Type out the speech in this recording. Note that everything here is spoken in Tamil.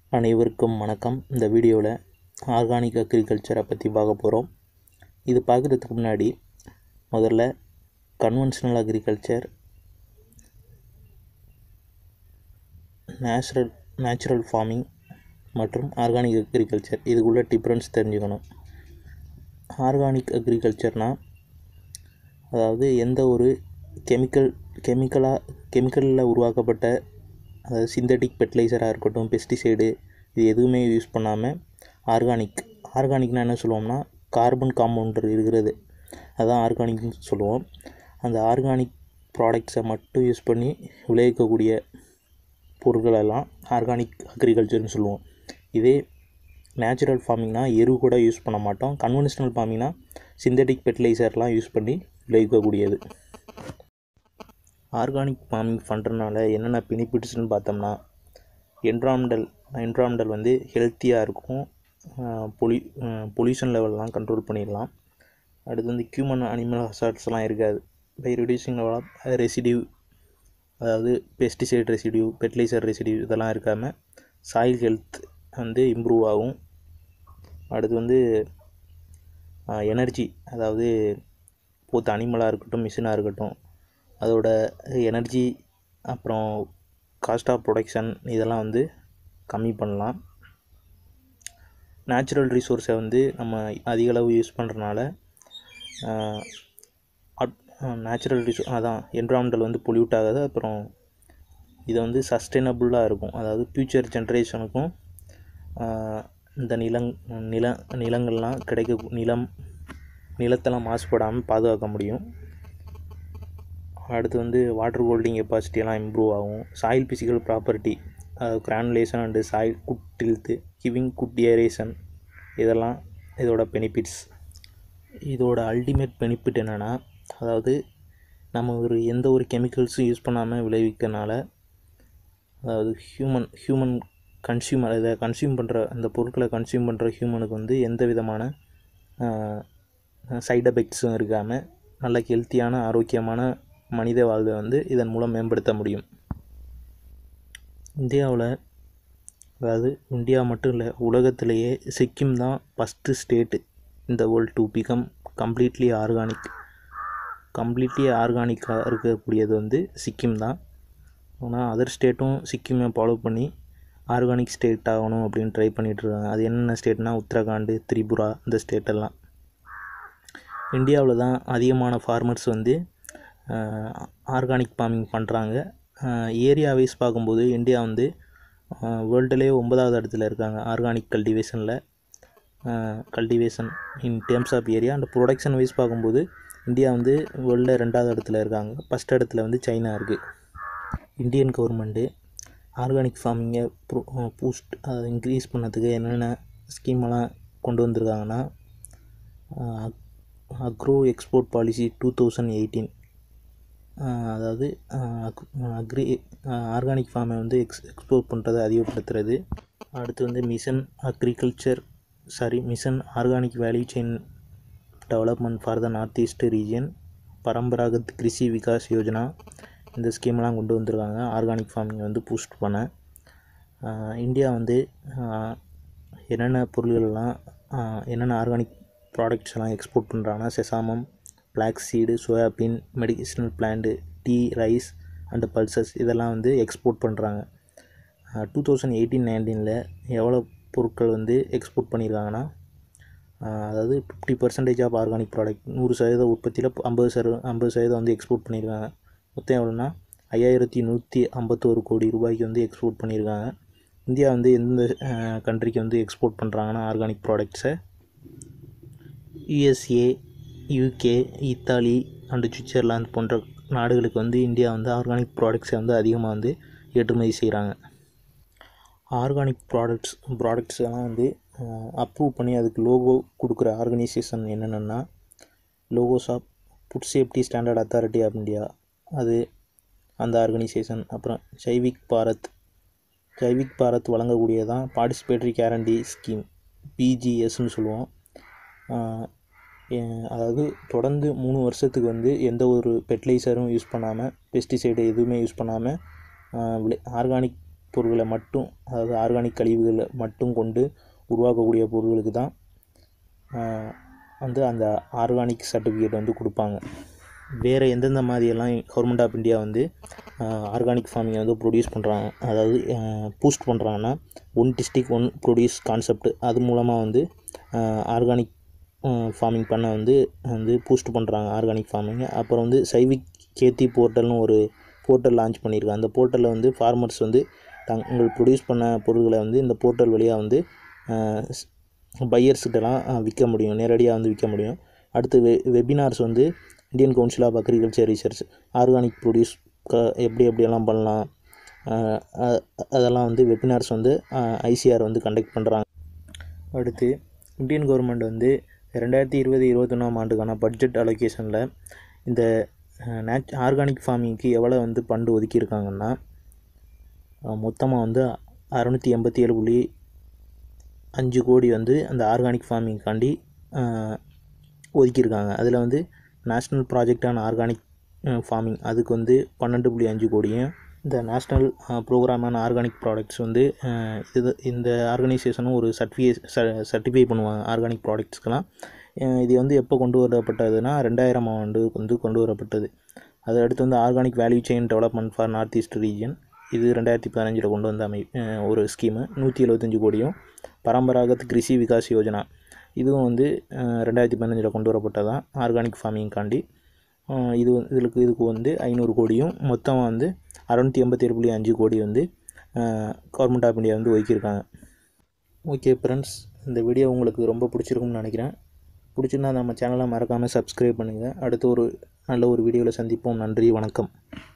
அனைவருக்கும் வணக்கம் இந்த வீடியோவில் ஆர்கானிக் அக்ரிகல்ச்சரை பற்றி பார்க்க போகிறோம் இது பார்க்குறதுக்கு முன்னாடி முதல்ல conventional agriculture natural natural farming மற்றும் ஆர்கானிக் அக்ரிகல்ச்சர் இதுக்குள்ள டிஃப்ரென்ஸ் தெரிஞ்சுக்கணும் ஆர்கானிக் அக்ரிகல்ச்சர்னால் அதாவது எந்த ஒரு கெமிக்கல் கெமிக்கலாக கெமிக்கலில் உருவாக்கப்பட்ட அதாவது சிந்தட்டிக் ஃபெர்டிலைசராக இருக்கட்டும் பெஸ்டிசைடு இது எதுவுமே யூஸ் பண்ணாமல் ஆர்கானிக் ஆர்கானிக்னா என்ன சொல்லுவோம்னா கார்பன் காம்பவுண்டர் இருக்கிறது அதான் ஆர்கானிக்னு சொல்லுவோம் அந்த ஆர்கானிக் ப்ராடக்ட்ஸை மட்டும் யூஸ் பண்ணி விளைவிக்கக்கூடிய பொருட்களெல்லாம் ஆர்கானிக் அக்ரிகல்ச்சர்னு சொல்லுவோம் இதே நேச்சுரல் ஃபார்மிங்னா எரு கூட யூஸ் பண்ண மாட்டோம் கன்வென்ஷனல் ஃபார்மிங்னா சிந்தட்டிக் ஃபெர்டிலைசர்லாம் யூஸ் பண்ணி விளைவிக்கக்கூடியது ஆர்கானிக் ஃபார்மிங் பண்ணுறதுனால என்னென்ன பெனிஃபிட்ஸ்னு பார்த்தோம்னா என்ட்ராம்டல் என்ட்ராம்டல் வந்து ஹெல்த்தியாக இருக்கும் பொலி பொல்யூஷன் லெவல்லாம் கண்ட்ரோல் பண்ணிடலாம் அடுத்து வந்து ஹியூமன் அனிமல் ஹசார்ட்ஸ்லாம் இருக்காது by reducing level of residue அதாவது பெஸ்டிசைட் ரெசிடியூ ஃபெர்டிலைசர் ரெசிடியூ இதெல்லாம் இருக்காமல் சாயில் ஹெல்த் வந்து இம்ப்ரூவ் ஆகும் அடுத்து வந்து எனர்ஜி அதாவது போத் அனிமலாக இருக்கட்டும் மிஷினாக இருக்கட்டும் அதோட எனர்ஜி அப்புறம் காஸ்ட் ஆஃப் ப்ரொடக்ஷன் இதெல்லாம் வந்து கம்மி பண்ணலாம் நேச்சுரல் ரிசோர்ஸை வந்து நம்ம அதிக அளவு யூஸ் பண்ணுறனால நேச்சுரல் ரிசோ அதான் என்விரான்மெண்டல் வந்து பொல்யூட் ஆகாது அப்புறம் இது வந்து சஸ்டைனபுளாக இருக்கும் அதாவது ஃப்யூச்சர் ஜென்ரேஷனுக்கும் இந்த நிலங் நில நிலங்கள்லாம் கிடைக்க நிலம் நிலத்தெல்லாம் மாசுபடாமல் பாதுகாக்க முடியும் அடுத்து வந்து வாட்டர் ஹோல்டிங் கெப்பாசிட்டியெல்லாம் இம்ப்ரூவ் ஆகும் soil physical property granulation and soil good tilth giving good aeration இதெல்லாம் இதோட பெனிஃபிட்ஸ் இதோட அல்டிமேட் பெனிஃபிட் என்னென்னா அதாவது நம்ம ஒரு எந்த ஒரு கெமிக்கல்ஸும் யூஸ் பண்ணாமல் விளைவிக்கனால அதாவது ஹியூமன் ஹியூமன் கன்சியூமர் இதை கன்சியூம் பண்ணுற அந்த பொருட்களை கன்சியூம் பண்ணுற ஹியூமனுக்கு வந்து எந்த விதமான சைட் எஃபெக்ட்ஸும் இருக்காமல் நல்ல ஹெல்த்தியான ஆரோக்கியமான மனித வாழ்வை வந்து இதன் மூலம் மேம்படுத்த முடியும் இந்தியாவில் அதாவது இந்தியா மட்டும் இல்லை உலகத்திலேயே சிக்கிம் தான் ஃபஸ்ட்டு ஸ்டேட்டு இந்த world to become completely organic completely ஆர்கானிக்காக இருக்கக்கூடியது வந்து சிக்கிம் தான் ஆனால் அதர் ஸ்டேட்டும் சிக்கிமை ஃபாலோ பண்ணி ஆர்கானிக் ஸ்டேட் ஆகணும் அப்படின்னு ட்ரை பண்ணிகிட்ருக்காங்க அது என்னென்ன ஸ்டேட்னால் உத்தரகாண்டு திரிபுரா இந்த ஸ்டேட்டெல்லாம் இந்தியாவில் தான் அதிகமான ஃபார்மர்ஸ் வந்து ஆர்கானிக் ஃபார்மிங் பண்ணுறாங்க ஏரியா வைஸ் பார்க்கும்போது இந்தியா வந்து வேர்ல்டுலேயே ஒன்பதாவது இடத்துல இருக்காங்க ஆர்கானிக் கல்டிவேஷனில் cultivation in terms of area and production wise பார்க்கும்போது இந்தியா வந்து வேர்ல்டில் ரெண்டாவது இடத்துல இருக்காங்க ஃபஸ்ட் இடத்துல வந்து சைனா இருக்குது இந்தியன் கவர்மெண்ட்டு ஆர்கானிக் ஃபார்மிங்கை ப்ரூ பூஸ்ட் அதை இன்க்ரீஸ் பண்ணதுக்கு என்னென்ன ஸ்கீமெல்லாம் கொண்டு வந்திருக்காங்கன்னா agro export policy two thousand eighteen அதாவது அக்ரி ஆர்கானிக் ஃபார்மை வந்து எக்ஸ் எக்ஸ்போர்ட் பண்ணுறதை அதிகப்படுத்துறது அடுத்து வந்து mission agriculture sorry mission organic value chain development for the north east region Paramparagat Krishi Vikas Yojana இந்த ஸ்கீம்லாம் கொண்டு வந்திருக்காங்க ஆர்கானிக் ஃபார்மிங்கை வந்து பூஸ்ட் பண்ண இந்தியா வந்து என்னென்ன பொருள்கள்லாம் என்னென்ன ஆர்கானிக் ப்ராடக்ட்ஸ் எல்லாம் எக்ஸ்போர்ட் பண்ணுறாங்கன்னா sesamum black seed soybean medicinal plant tea rice and pulses இதெல்லாம் வந்து எக்ஸ்போர்ட் பண்ணுறாங்க டூ தௌசண்ட் எயிட்டீன் நைன்டீனில் எவ்வளோ பொருட்கள் வந்து எக்ஸ்போர்ட் பண்ணியிருக்காங்கன்னா அதாவது fifty percentage of organic product நூறு சதவீத உற்பத்தியில் ஐம்பது சதவீ ஐம்பது சதவீதம் வந்து எக்ஸ்போர்ட் பண்ணியிருக்காங்க மொத்தம் எவ்வளோன்னா ஐயாயிரத்தி நூற்றி ஐம்பத்தோரு கோடி ரூபாய்க்கு வந்து எக்ஸ்போர்ட் பண்ணியிருக்காங்க இந்தியா வந்து எந்த கண்ட்ரிக்கு வந்து எக்ஸ்போர்ட் பண்ணுறாங்கன்னா ஆர்கானிக் ப்ராடக்ட்ஸை USA UK Italy and Switzerland போன்ற நாடுகளுக்கு வந்து இந்தியா வந்து ஆர்கானிக் ப்ராடக்ட்ஸை வந்து அதிகமாக வந்து ஏற்றுமதி செய்கிறாங்க ஆர்கானிக் ப்ராடக்ட்ஸ் ப்ராடக்ட்ஸ் எல்லாம் வந்து அப்ரூவ் பண்ணி அதுக்கு லோகோ கொடுக்குற ஆர்கனைசேஷன் என்னென்னா logos of food safety standard authority of India அது அந்த ஆர்கனைசேஷன் அப்புறம் ஜைவிக் பாரத் ஜைவிக் பாரத் வழங்கக்கூடியதான் பார்ட்டிசிபேட்டரி கேரண்டி ஸ்கீம் பிஜிஎஸ்ன்னு சொல்லுவோம் அதாவது தொடர்ந்து மூணு வருஷத்துக்கு வந்து எந்த ஒரு ஃபெர்டிலைசரும் யூஸ் பண்ணாமல் பெஸ்டிசைடு எதுவுமே யூஸ் பண்ணாமல் ஆர்கானிக் பொருட்களை மட்டும் அதாவது ஆர்கானிக் கழிவுகளை மட்டும் கொண்டு உருவாக்கக்கூடிய பொருட்களுக்கு தான் ஆஹ், வந்து அந்த ஆர்கானிக் சர்டிஃபிகேட் வந்து கொடுப்பாங்க வேறு எந்தெந்த மாதிரியெல்லாம் கவர்மெண்ட் ஆஃப் இந்தியா வந்து ஆர்கானிக் ஃபார்மிங்கை வந்து ப்ரொடியூஸ் பண்ணுறாங்க அதாவது பூஸ்ட் பண்ணுறாங்கன்னா one district one produce concept அது மூலமாக வந்து ஆர்கானிக் ஃபார்மிங் பண்ண வந்து வந்து பூஸ்ட் பண்ணுறாங்க ஆர்கானிக் ஃபார்மிங்கை அப்புறம் வந்து சைவிக் கேத்தி போர்ட்டல்னு ஒரு போர்ட்டல் லான்ச் பண்ணியிருக்காங்க அந்த போர்ட்டலில் வந்து ஃபார்மர்ஸ் வந்து தங்கள் ப்ரொடியூஸ் பண்ண பொருட்களை வந்து இந்த போர்ட்டல் வழியாக வந்து பையர்ஸ்கிட்டலாம் விற்க முடியும் நேரடியாக வந்து விற்க முடியும் அடுத்து வெ வெபினார்ஸ் வந்து Indian council of agriculture research organic produce க எப்படி எப்படியெல்லாம் பண்ணலாம் அஹ் அ- அதெல்லாம் வந்து வெபினார்ஸ் வந்து ஐசிஆர் வந்து கண்டக்ட் பண்ணுறாங்க அடுத்து இந்தியன் கவர்மெண்ட் வந்து ரெண்டாயிரத்தி இருபது இருபத்தொன்னாம் ஆண்டுக்கான பட்ஜெட் அலோகேஷனில் இந்த நேச் ஆர்கானிக் ஃபார்மிங்க்கு எவ்வளோ வந்து ஃபண்டு ஒதுக்கியிருக்காங்கன்னா மொத்தமாக வந்து அறநூற்றி எண்பத்தி ஏழு புள்ளி அஞ்சு கோடி வந்து அந்த ஆர்கானிக் ஃபார்மிங்காண்டி ஒதுக்கியிருக்காங்க அதில் வந்து national project on organic farming அதுக்கு வந்து பன்னெண்டு புள்ளி அஞ்சு கோடியும் இந்த national programme on organic products வந்து அஹ், இது இந்த ஆர்கனைசேஷனும் ஒரு சர்டிஃபிகே சர்டிஃபை பண்ணுவாங்க ஆர்கானிக் ப்ராடக்ட்ஸ்க்கெலாம் இது வந்து எப்போ கொண்டு வரப்பட்டதுன்னா ரெண்டாயிரம் ஆண்டு வந்து கொண்டு வரப்பட்டது அது அடுத்து வந்து organic value chain development for north east region இது ரெண்டாயிரத்தி பதினஞ்சில் கொண்டு வந்த அமை அஹ், ஒரு ஸ்கீமு நூற்றி எழுபத்தஞ்சு கோடியும் பரம்பராகத் கிருஷி விகாஸ் யோஜனா இதுவும் வந்து அஹ், ரெண்டாயிரத்தி பதினஞ்சில் கொண்டு வரப்பட்டதான் ஆர்கானிக் ஃபார்மிங்காண்டி அஹ், இது வந்து- இதுக்கு இதுக்கு வந்து ஐநூறு கோடியும் மொத்தம் வந்து அறநூற்றி எண்பத்தேழு புள்ளி அஞ்சு கோடி வந்து கவர்மெண்ட் ஆஃப் இந்தியா வந்து ஒதுக்கியிருக்காங்க ஓகே ஃப்ரெண்ட்ஸ் இந்த வீடியோ உங்களுக்கு ரொம்ப பிடிச்சிருக்கும்னு நினைக்கிறேன் பிடிச்சிருந்தா நம்ம சேனலை மறக்காமல் சப்ஸ்கிரைப் பண்ணுங்கள் அடுத்து ஒரு நல்ல ஒரு வீடியோவில் சந்திப்போம் நன்றி வணக்கம்